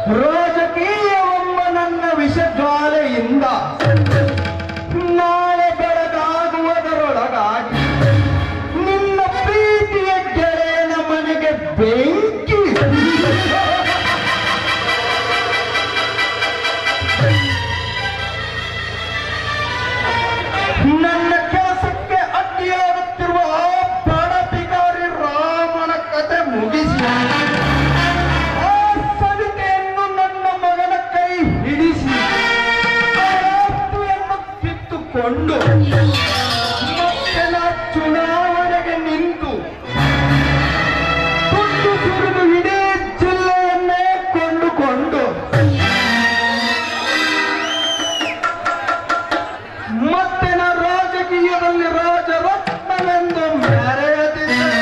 ರಾಜಕೀಯವೆಂಬ ನನ್ನ ವಿಷಜ್ವಾಲೆಯಿಂದ ನಾಳೆ ಬೆಳಗಾಗುವುದರೊಳಗಾಗಿ ನಿನ್ನ ಪ್ರೀತಿಯ ಗೆಳೆಯನ ಮನೆಗೆ ಬೆಂಕಿ ನನ್ನ ಕೆಲಸಕ್ಕೆ ಅಡ್ಡಿಯಾಗುತ್ತಿರುವ ಆ ಬಡಪಿಗಾರಿ ರಾಮನ ಕತೆ ಮುಗಿಸಿ ಆ ಸವಿತೆಯನ್ನು ನನ್ನ ಮಗನ ಕೈ ಹಿಡಿಸಿ ಆ ಆಸ್ತಿಯನ್ನು ಕಿತ್ತುಕೊಂಡು ಮತ್ತೆ ನಾ ಚುನಾವಣೆಗೆ ನಿಂತು ದುಡ್ಡು ಸುರಿದು ಇಡೀ ಜಿಲ್ಲೆಯನ್ನೇ ಕೊಂಡುಕೊಂಡು ಮತ್ತೆ ನಾ ರಾಜಕೀಯದಲ್ಲಿ ರಾಜರತ್ನವೆಂದು ಮೆರೆಯದಿದ್ದರೆ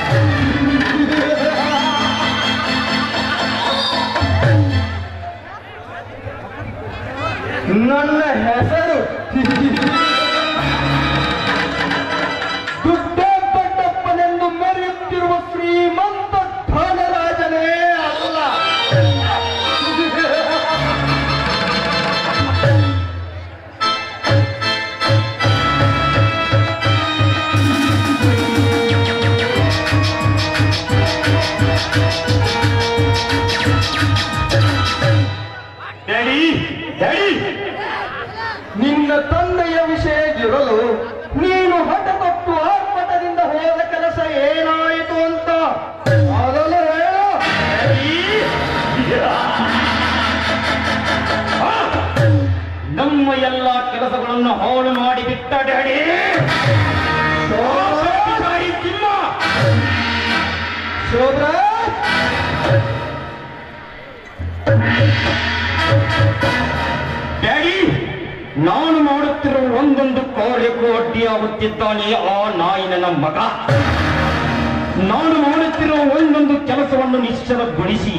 ನನ್ನ ಹೆಸರು ದುಡ್ಡಪ್ಪನೆಂದು ಮೆರೆಯುತ್ತಿರುವ ಶ್ರೀಮಂತ ಧನರಾಜನೇ ಅಲ್ಲ ಡ್ಯಾಡಿ ಡ್ಯಾಡಿ ನಿನ್ನ ತಂದೆಯ ವಿಷಯ ಇರಲು ನೀನು ಹಠ ತೊಟ್ಟು ಆರ್ಭಟದಿಂದ ಹೋದ ಕೆಲಸ ಏನಾಯಿತು ಅಂತ ಮೊದಲು ಹೇಳು ಆ! ನಮ್ಮ ಎಲ್ಲ ಕೆಲಸಗಳನ್ನು ಹಾಳು ಮಾಡಿ ಬಿಟ್ಟ ಡ್ಯಾಡಿ ಸೋಮಾರಿ ತಿಮ್ಮ ಶೋಭ್ರಾ ಡ್ಯಾಡಿ ನಾನು ಮಾಡುತ್ತಿರುವ ಒಂದೊಂದು ಕಾರ್ಯಕ್ಕೂ ಅಡ್ಡಿಯಾಗುತ್ತಿದ್ದಾನೆ ಆ ನಾಯಿ ನನ್ನ ಮಗ ನಾನು ಮಾಡುತ್ತಿರುವ ಒಂದೊಂದು ಕೆಲಸವನ್ನು ನಿಶ್ಚಲಗೊಳಿಸಿ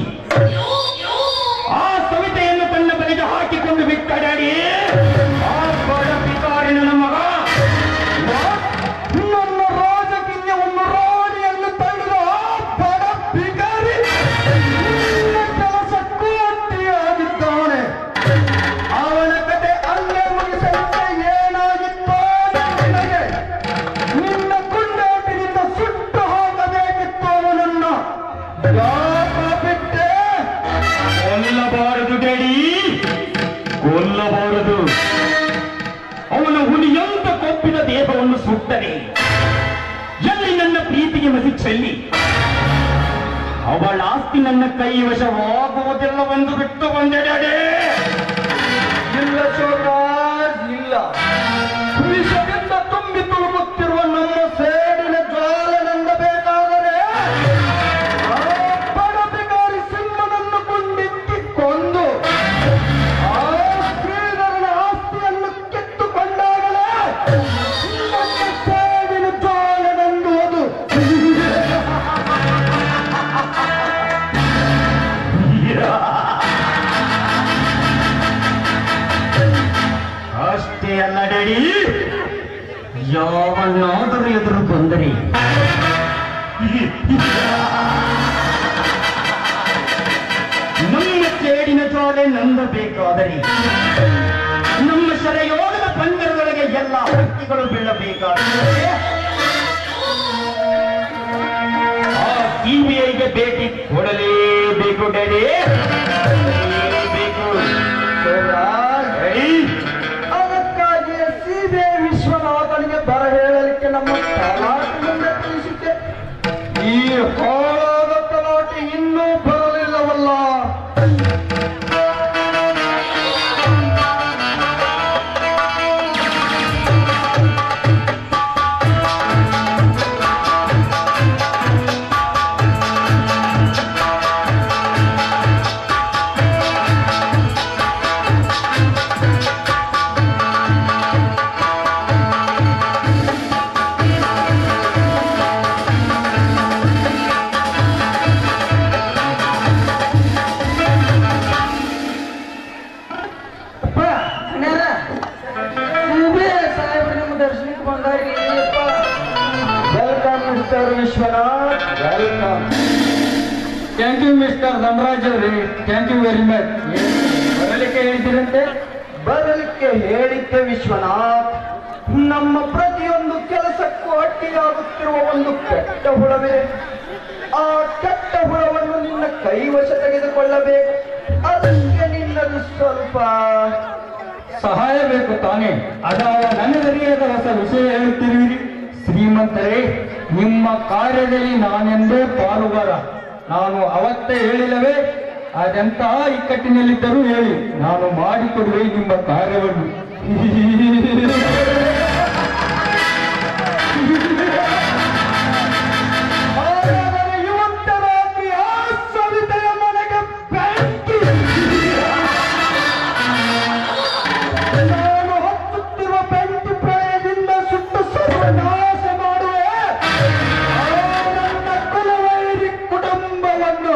ಆ ಸವಿತೆಯನ್ನು ತನ್ನ ಬಲಿಗೆ ಹಾಕಿಕೊಂಡು ಬಿಟ್ಟ ಡ್ಯಾಡಿ ಆ ಬಡ ಪಿಕಾರಿ ನನ್ನ ಮಗ ನನ್ನ ರಾಜಕೀಯವನ್ನು ರಾಣಿಯನ್ನು ತಳ್ಳಿದ ಆ ಬಡ ಭಿಕಾರಿ ನಿನ್ನ ಕೆಲಸಕ್ಕೂ ಅಡ್ಡಿಯಾಗಿದ್ದಾನೆ ಅವನ ಕತೆ ಅಲ್ಲೇ ಮುಗಿಸಲಿಕ್ಕೆ ಏನಾಗಿತ್ತೋ ನಿನಗೆ ನಿನ್ನ ಗುಂಡಾಟಿನಿಂದ ಸುಟ್ಟು ಹೋಗಬೇಕಿತ್ತು ಅವನನ್ನ ಯಾಕ ಬಿಟ್ಟೆ ಕೊಲ್ಲಬಾರದು ಡ್ಯಾಡಿ ಕೊಲ್ಲಬಾರದು ಅವನ ಹುಲಿಯಂತ ಕೊಪ್ಪಿನ ದೇಹವನ್ನು ಸುಟ್ಟರೆ ಎಲ್ಲಿ ನನ್ನ ಪ್ರೀತಿಗೆ ಮಸಿ ಚೆಲ್ಲಿ ಅವಳ ಆಸ್ತಿ ನನ್ನ ಕೈ ವಶವಾಗುವುದಿಲ್ಲವೆಂದು ಬಿಟ್ಟು ಬಂದೆ ಡ್ಯಾಡಿ ಇಲ್ಲ ಶಿವರಾಜ್ ಇಲ್ಲ ವಿಷದಿಂದ ತುಂಬಿ ತುಳುಕುತ್ತಿರುವ ನಮ್ಮ ಸೇಡಿನ ಜ್ವಾಲೆ ನಂದಬೇಕಾದರೆ ಆ ಬಡಬಿಗಾರಿ ಸಿಂಹನನ್ನು ಕೊಂದಿಕ್ಕಿ ಕೊಂದು ಆ ಶ್ರೀಧರನ ಆಸ್ತಿಯನ್ನು ಕಿತ್ತುಕೊಂಡಾಗಲೇ ನಮ್ಮ ಸೇಡಿನ ಜ್ವಾಲೆ ನಂದುವುದು ಅಷ್ಟೇ ಅಲ್ಲ ಡ್ಯಾಡಿ ಯಾವನ್ನಾದರೂ ಎದುರು ಬಂದರೆ ನಮ್ಮ ಸೇಡಿನ ಜ್ವಾಲೆ ನಂದಬೇಕಾದರೆ ನಮ್ಮ ಸೆರೆಯೋಗದ ಪಂಜರದೊಳಗೆ ಎಲ್ಲ ಹಕ್ಕಿಗಳು ಬೀಳಬೇಕಾದರೆ ಆ ಸಿಬಿಐಗೆ ಭೇಟಿ ಕೊಡಲೇಬೇಕು ಡ್ಯಾಡಿ ಕೊಡಲೇಬೇಕು ಶಿವರಾಜ್ ಡ್ಯಾಡಿ ಅದಕ್ಕಾಗಿಯೇ ಸೀಬೆ ವಿಶ್ವನಾಥನಿಗೆ ಬರ ಹೇಳಲಿಕ್ಕೆ ನಮ್ಮ ತಲಾಟಿ ಮುಂದೆ ತಿಳಿಸಿದ್ದೆ ಈ ಹಾಳಾದ ತಲಾಟಿ ಇನ್ನೂ ಬರಲಿಲ್ಲವಲ್ಲ ಥ್ಯಾಂಕ್ ಯು ಮಿಸ್ಟರ್ ಧನರಾಜ್ ಅವರೇ ಥ್ಯಾಂಕ್ ಯು ವೆರಿ ಮಚ್ ಬರಲಿಕ್ಕೆ ಹೇಳಿದ್ದೀರಂತೆ ಬರಲಿಕ್ಕೆ ಹೇಳಿದ್ದೆ ವಿಶ್ವನಾಥ್ ನಮ್ಮ ಪ್ರತಿಯೊಂದು ಕೆಲಸಕ್ಕೂ ಅಡ್ಡಿಯಾಗುತ್ತಿರುವ ಒಂದು ಕೆಟ್ಟ ಹುಳವಿದೆ ಆ ಕೆಟ್ಟ ಹುಳವನ್ನು ನಿನ್ನ ಕೈವಶ ತೆಗೆದುಕೊಳ್ಳಬೇಕು ಅದಕ್ಕೆ ನಿನ್ನದು ಸ್ವಲ್ಪ ಸಹಾಯ ಬೇಕು ತಾನೇ ಅದಾವ ನನಗರಿಯಾದ ಹೊಸ ವಿಷಯ ಹೇಳುತ್ತಿರುವಿರಿ ಶ್ರೀಮಂತರೇ ನಿಮ್ಮ ಕಾರ್ಯದಲ್ಲಿ ನಾನೆಂದೇ ಪಾಲುಗಾರ ನಾನು ಅವತ್ತೇ ಹೇಳಿಲ್ಲವೇ ಅದೆಂತಹ ಇಕ್ಕಟ್ಟಿನಲ್ಲಿದ್ದರೂ ಹೇಳಿ ನಾನು ಮಾಡಿಕೊಡುವೆ ನಿಮ್ಮ ಕಾರ್ಯವನ್ನು ಹಾಗಾದರೆ ಇವತ್ತು ರಾತ್ರಿ ಆ ಸವಿತೆಯ ಮನೆಗೆ ಬೆಂಕಿ ನಾನು ಹಚ್ಚುತ್ತಿರುವ ಬೆಂಕಿ ಪ್ರಾಯದಿಂದ ಸುಟ್ಟು ಸರ್ವನಾಶ ಮಾಡುವೆ ಆ ನನ್ನ ಕುಲವೈರಿ ಕುಟುಂಬವನ್ನು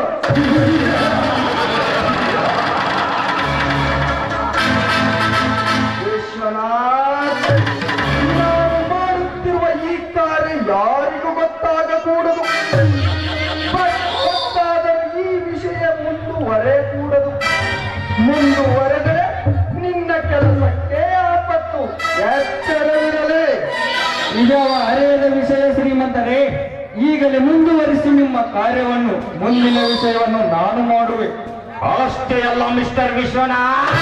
ವಿಶ್ವನಾಥ್ ನಾವು ಮಾಡುತ್ತಿರುವ ಈ ಕಾರ್ಯ ಯಾರಿಗೂ ಗೊತ್ತಾಗಕೂಡದು ಬಟ್ ಗೊತ್ತಾದರೆ ಈ ವಿಷಯ ಮುಂದುವರೆಯಕೂಡದು ಮುಂದುವರೆದರೆ ನಿನ್ನ ಕೆಲಸಕ್ಕೆ ಆಪತ್ತು ಎಚ್ಚರವಿರಲಿ ನಿಜವ ಅರಿಯದ ವಿಷಯ ಶ್ರೀಮಂತರೇ ಈಗಲೇ ಮುಂದುವರಿಸಿ ನಿಮ್ಮ ಕಾರ್ಯವನ್ನು ಮುಂದಿನ ವಿಷಯವನ್ನು ನಾನು ಮಾಡುವೆ ಅಷ್ಟೇ ಅಲ್ಲ ಮಿಸ್ಟರ್ ವಿಶ್ವನಾಥ್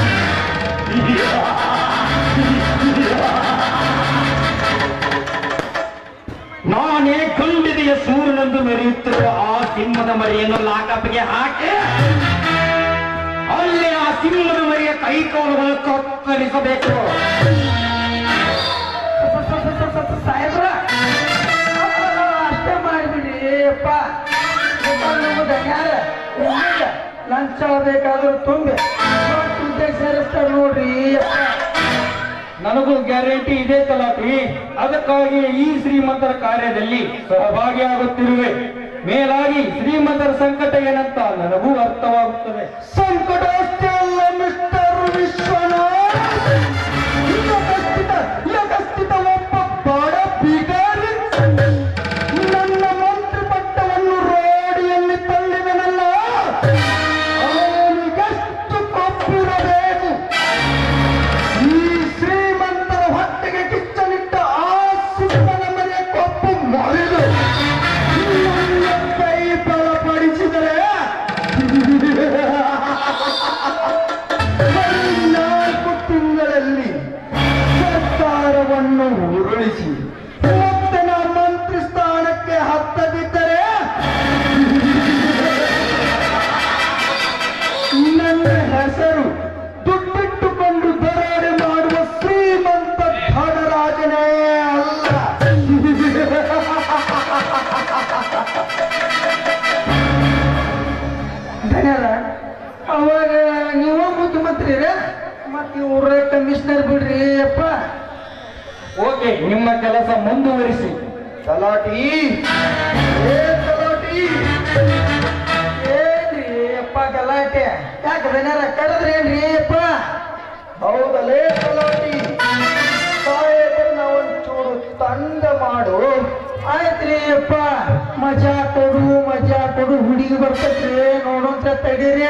ನಾನೇ ಖಂಡಿದೆಯ ಸೂರ್ಯನಂದು ಮೆರೆಯುತ್ತಿರುವ ಆ ಸಿಂಹದ ಮರಿಯನ್ನು ಲಾಕಪ್ಗೆ ಹಾಕಿ ಅಲ್ಲಿ ಆ ಸಿಂಹದ ಮರಿಯ ಕೈಕಾಲುಗಳನ್ನು ಕತ್ತರಿಸಬೇಕು ಸಾಹೇಬ್ರ ಅಷ್ಟೇ ಮಾಡಿಬಿಡಿ ಅಪ್ಪ ಲಂಚ ಬೇಕಾದ್ರೂ ತುಂಬಿ ಹುದ್ದೆ ಸೇರಿಸ್ತಾರೆ ನೋಡ್ರಿ ಅಪ್ಪ ನನಗೂ ಗ್ಯಾರಂಟಿ ಇದೆ ತಲಾಟಿ ಅದಕ್ಕಾಗಿ ಈ ಶ್ರೀಮಂತರ ಕಾರ್ಯದಲ್ಲಿ ಸಹಭಾಗಿಯಾಗುತ್ತಿರುವೆ ಮೇಲಾಗಿ ಶ್ರೀಮಂತರ ಸಂಕಟ ಏನಂತ ನನಗೂ ಅರ್ಥವಾಗುತ್ತದೆ ಸಂಕಟ ಅಷ್ಟೇ ಅಲ್ಲ ಮಿಸ್ಟರ್ ವಿಶ್ವನಾಥ್ ಯಗಸ್ಥಿತ ಯಗಸ್ಥಿತ ಒಬ್ಬ ಬಡ ಬಿಗಾರಿ ನನ್ನ ಮಂತ್ರಿ ಪಟ್ಟವನ್ನು ರೋಡಿಯಲ್ಲಿ ತಳ್ಳಿದನಲ್ಲ ಅವನಿಗೆಷ್ಟು ಕೊಪ್ಪಿರಬೇಕು ಈ ಶ್ರೀಮಂತರ ಹೊಟ್ಟೆಗೆ ಕಿಚ್ಚನಿಟ್ಟ ಆ ಸಿಂಹನ ಮನೆಯ ಕೊಪ್ಪು ಮರೆದು ನನ್ನ ಕೈ ಬಲಪಡಿಸಿದರೆ ಬರೀ ನಾಲ್ಕು ತಿಂಗಳಲ್ಲಿ ಸರ್ಕಾರವನ್ನು ಉರುಳಿಸಿ ಮತ್ತೆ ನಾ ಮಂತ್ರಿ ಸ್ಥಾನಕ್ಕೆ ಹತ್ತದಿದ್ದರೆ ನನ್ನ ಹೆಸರು ದುಡ್ಡಿಟ್ಟುಕೊಂಡು ದರೋಡೆ ಮಾಡುವ ಶ್ರೀಮಂತ ಧನರಾಜನೇ ಅಲ್ಲ ಧನ್ಯವಾದ ಅವಾಗ ನೀವು ಮುಖ್ಯಮಂತ್ರಿ ಮತ್ತೆ ಇವ್ರ ಕಮಿಷನರ್ ಬಿಡ್ರಿ ಅಪ್ಪ ಓಕೆ ನಿಮ್ಮ ಕೆಲಸ ಮುಂದುವರಿಸಿ ತಲಾಟಿ ಏ ತಲಾಟಿ ಏನ್ರಿ ಅಪ್ಪ ಗಲಾಟೆ ಯಾಕೆ ಬೆನಾರ ಕಡದ್ರೇನ್ರಿ ಅಪ್ಪ ಹೌದಲೇ ತಲಾಟಿ ಸಾಹೇಬರನ್ನ ಒಂಚೂರು ತಂಡ ಮಾಡು ಆಯ್ತ್ರಿ ಅಪ್ಪ ಮಜಾ ಕೊಡು ಮಜಾ ಕೊಡು ಹುಡುಗಿ ಬರ್ತೈತ್ರಿ ನೋಡುವಂತ ತಡೀರಿ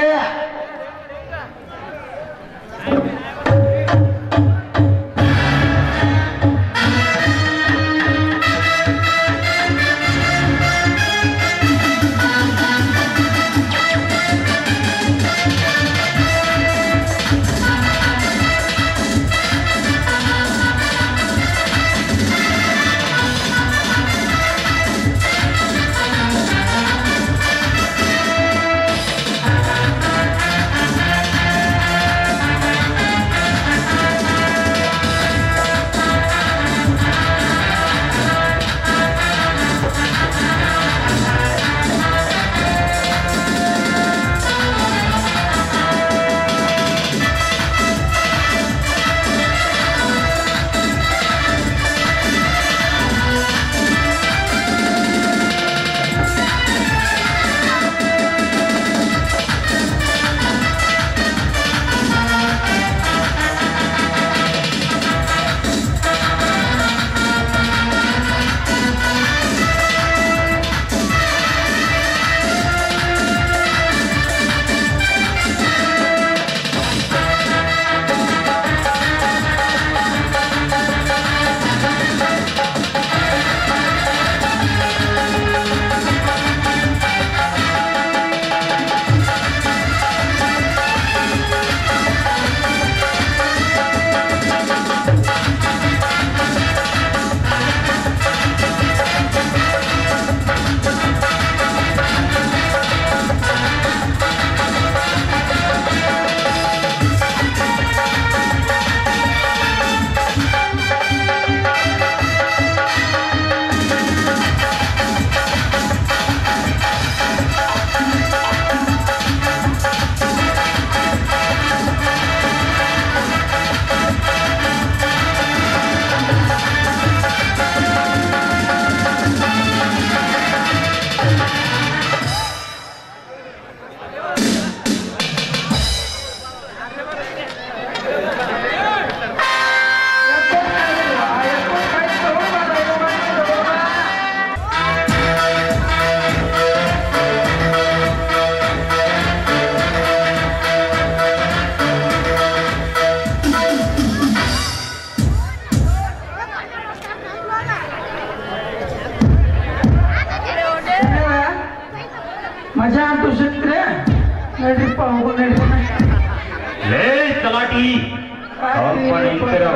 ನಡಿಪ್ಪ ಹೋಗು ನಡಿ ಲೇ ತಲಾಟಿ ಕಾಲ್ಪಡೆ ಇಟ್ಟಿರೋ.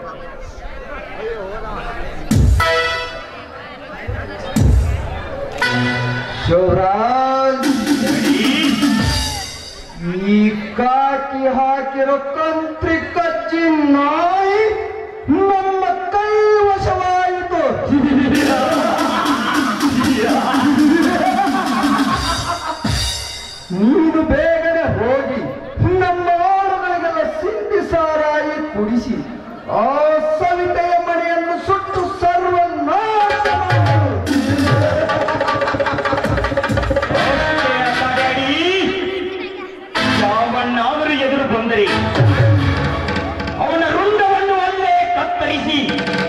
ಶಿವರಾಜ್ ಈ ಕಾಕಿ ಹಾಕಿರೋ ಕಂತ್ರಿ ಕಚ್ಚಿ ನಾಯಿ ನಮ್ಮ ಕೈ ವಶವಾಯಿತು ನೀನು ಬೇಗನೆ ಹೋಗಿ ನಮ್ಮ ಆಳುಗಳಿಗೆಲ್ಲ ಸಿಂಧಿ ಸಾರಾಯಿ ಕುಡಿಸಿ ಆ ಸವಿತೆಯ ಮನೆಯನ್ನು ಸುಟ್ಟು ಸರ್ವನಾಶ ಮಾಡು. ಡ್ಯಾಡಿ ಯಾವನ್ನಾದರೂ ಎದುರು ಬಂದರೆ ಅವನ ರುಂಡವನ್ನು ಅಲ್ಲೇ ಕತ್ತರಿಸಿ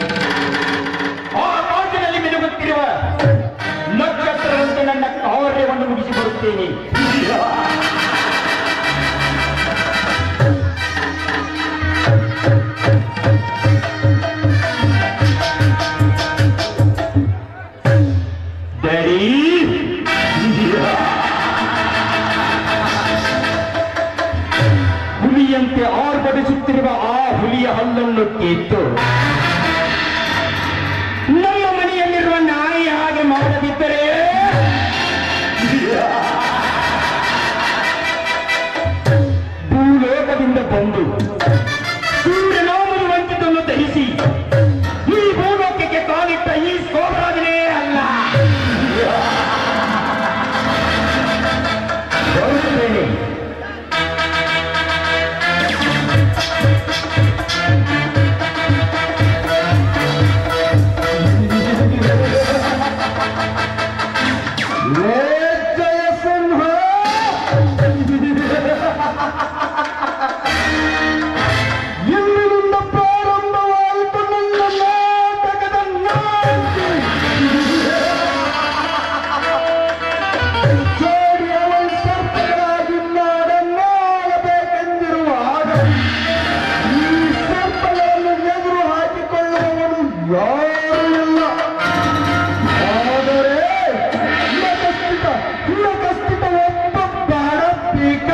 ಆ ಕಾಟಿನಲ್ಲಿ ಮಿನುಗುತ್ತಿರುವ ನಕ್ಷತ್ರದಂತೆ ನನ್ನ ಕಾರ್ಯವನ್ನು ಮುಗಿಸಿ ಬರುತ್ತೇನೆ ಹುಲಿಯಂತೆ ಆರ್ಭಟಿಸುತ್ತಿರುವ ಆ ಹುಲಿಯ ಹಲ್ಲನ್ನು ಕಿತ್ತು ನಮ್ಮ ಮನೆಯಲ್ಲಿರುವ ನಾಯಿ ಹಾಗೆ ಮಾಡದಿದ್ದರೆ ಭೂಲೋಕದಿಂದ ಬಂದು ಸೂರ್ಯನಾಮದ ವಂಚಿತನ್ನು ಧರಿಸಿ ಈ ಭೂಲೋಕಕ್ಕೆ ಕಾಲಿಟ್ಟ ಈ ಸೋಮರಾಜನೇ ಅಲ್ಲ ಬರುತ್ತೇನೆ ಲೇ ಜಯಸಿಂಹ ಇಂದಿನಿಂದ ಪ್ರಾರಂಭವಾಯಿತು ನನ್ನ ನಾಟಕದ ನಾಂದಿ. ಜೋಡಿಯ ಸರ್ಪಗಳಾಗಿ ನಾಡನ್ನಾಳಬೇಕೆಂದಿರುವಾಗ ಈ ಸರ್ಪಗಳನ್ನು ಎದುರು ಹಾಕಿಕೊಳ್ಳುವವನು ಯಾರೂ ಇಲ್ಲ ಆದರೆ ನಗಸ್ತಿತ ನಗಸ್ತಿತ ಒಬ್ಬ ಬಾಡ ಪೀಕ